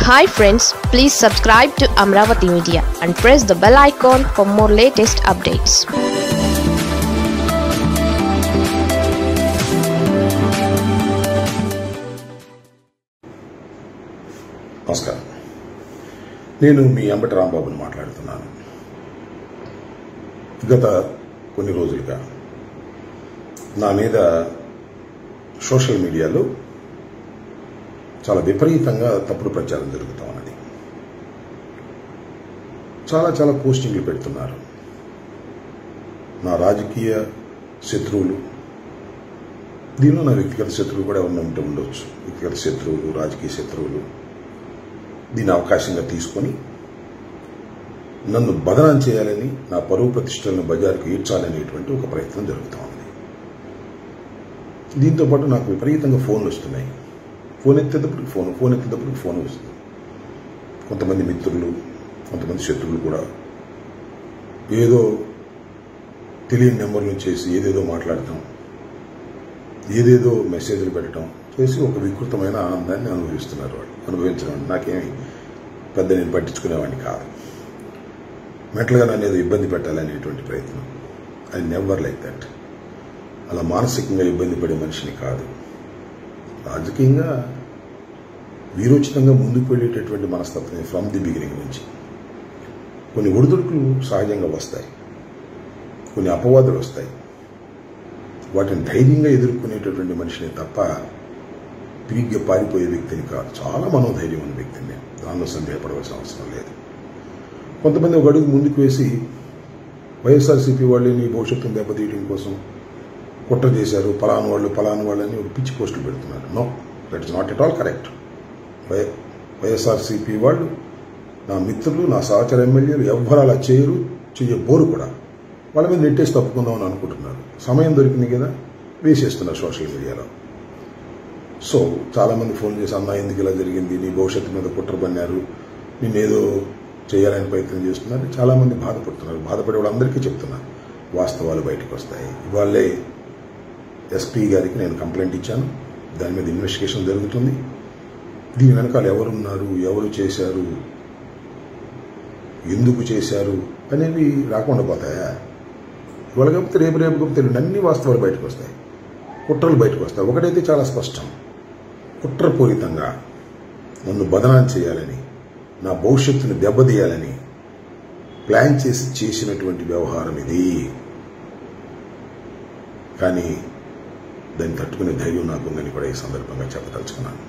hi friends please subscribe to Amaravati media and press the bell icon for more latest updates నమస్కారం నేను మీ అంబటి రాంబాబుని మాట్లాడుతున్నాను గత కొన్ని రోజులుగా నా మీద సోషల్ మీడియాలో చాలా విపరీతంగా తప్పుడు ప్రచారం జరుగుతూ ఉన్నది చాలా చాలా పోస్టింగ్లు పెడుతున్నారు నా రాజకీయ శత్రువులు దీనిలో నా వ్యక్తిగత శత్రువులు కూడా ఎవరైనా ఉంటే ఉండొచ్చు వ్యక్తిగత శత్రువులు రాజకీయ శత్రువులు దీన్ని అవకాశంగా తీసుకొని నన్ను బదనాం చేయాలని నా పరువు ప్రతిష్టలను బజారుకు ఈడ్చాలనేటువంటి ఒక ప్రయత్నం జరుగుతూ ఉంది దీంతో పాటు నాకు విపరీతంగా ఫోన్లు వస్తున్నాయి ఫోన్ ఎత్తేటప్పుడు ఫోన్ ఫోన్ ఎత్తేటప్పుడు ఫోన్ వస్తుంది కొంతమంది మిత్రులు కొంతమంది శత్రువులు కూడా ఏదో తెలియని నెంబర్లు చేసి ఏదేదో మాట్లాడటం ఏదేదో మెసేజ్లు పెట్టడం చేసి ఒక వికృతమైన ఆనందాన్ని అనుభవిస్తున్నారు వాళ్ళు అనుభవించడం నాకేమి పెద్ద నేను పట్టించుకునేవాడిని కాదు మెట్లుగా నన్ను ఏదో ఇబ్బంది పెట్టాలనేటువంటి ప్రయత్నం ఐ నెవర్ లైక్ దట్ అలా మానసికంగా ఇబ్బంది పడే మనిషిని కాదు రాజకీయంగా వీరోచితంగా ముందుకు వెళ్ళేటటువంటి మనస్తత్వం ఫ్రమ్ ది బిగినింగ్ నుంచి కొన్ని ఒడిదుడుకులు సహజంగా వస్తాయి కొన్ని అపవాదులు వస్తాయి వాటిని ధైర్యంగా ఎదుర్కొనేటటువంటి మనిషిని తప్ప పీగ్గా పారిపోయే వ్యక్తిని కాదు చాలా మనోధైర్యం ఉన్న వ్యక్తిని నేను దానిలో సందేహపడవలసిన అవసరం లేదు కొంతమంది ఒక అడుగు ముందుకు వేసి వైఎస్ఆర్సీపీ వాళ్ళు నీ భవిష్యత్తును దెబ్బతీయడం కోసం కుట్ర చేశారు పలాను వాళ్ళు పలాను వాళ్ళని ఒక పిచ్చి పోస్టులు పెడుతున్నారు no that is not at all correct why YSRCP వాళ్ళు నా మిత్రులు నా సహచర ఎమ్మెల్యేలు ఎవ్వరు అలా చేయరు చెయ్యబోరు కూడా వాళ్ళ మీద నెట్టేసి తప్పుకుందామని అనుకుంటున్నారు సమయం దొరికింది కదా వేసేస్తున్నారు సోషల్ మీడియాలో సో చాలామంది ఫోన్ చేసి అన్న ఎందుకు ఇలా జరిగింది నీ భవిష్యత్తు మీద కుట్ర పన్నారు నిన్నేదో చేయాలని ప్రయత్నం చేస్తున్నారు చాలామంది బాధపడుతున్నారు బాధపడే వాళ్ళందరికీ చెప్తున్నా వాస్తవాలు బయటకు వస్తాయి ఇవాళే ఎస్పీ గారికి నేను కంప్లైంట్ ఇచ్చాను దాని మీద ఇన్వెస్టిగేషన్ జరుగుతుంది దీని వెనకాల ఎవరున్నారు ఎవరు చేశారు ఎందుకు చేశారు అనేవి రాకుండా పోతాయా ఇవాళ కాకపోతే రేపు రేపు కాకపోతే అన్ని వాస్తవాలు బయటకు వస్తాయి కుట్రలు బయటకు వస్తాయి ఒకటైతే చాలా స్పష్టం కుట్రపూరితంగా నన్ను బదనాం చేయాలని నా భవిష్యత్తును దెబ్బతీయాలని ప్లాన్ చేసి చేసినటువంటి వ్యవహారం ఇది కానీ దాన్ని తట్టుకునే ధైర్యం నాకుందని కూడా ఈ సందర్భంగా చెప్పదలుచుకున్నాను